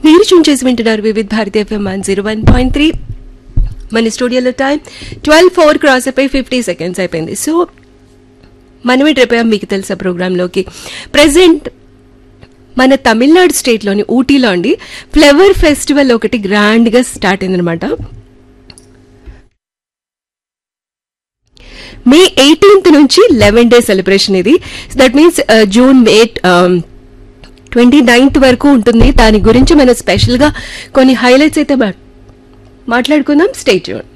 మీరు చూన్ చేసి వింటున్నారు Vividh Bharati FM one zero one point three మన స్టూడియోలో టైం ట్వెల్వ్ ఫోర్ క్రాస్ అయిపోయి ఫిఫ్టీ సెకండ్స్ అయిపోయింది సో మనమే ట్రిప్ అయ్యాం మీకు తెలుసా ప్రోగ్రాంలోకి ప్రజెంట్ మన తమిళనాడు స్టేట్లోని ఊటీలో అండి ఫ్లవర్ ఫెస్టివల్ ఒకటి గ్రాండ్గా స్టార్ట్ అయిందనమాట మే ఎయిటీన్త్ నుంచి లెవెన్ డే సెలబ్రేషన్ ఇది that means June eight twenty ninth వరకు ఉంటుంది దాని గురించి మనం స్పెషల్గా కొన్ని హైలైట్స్ అయితే మా- మాట్లాడుకుందాం స్టేట్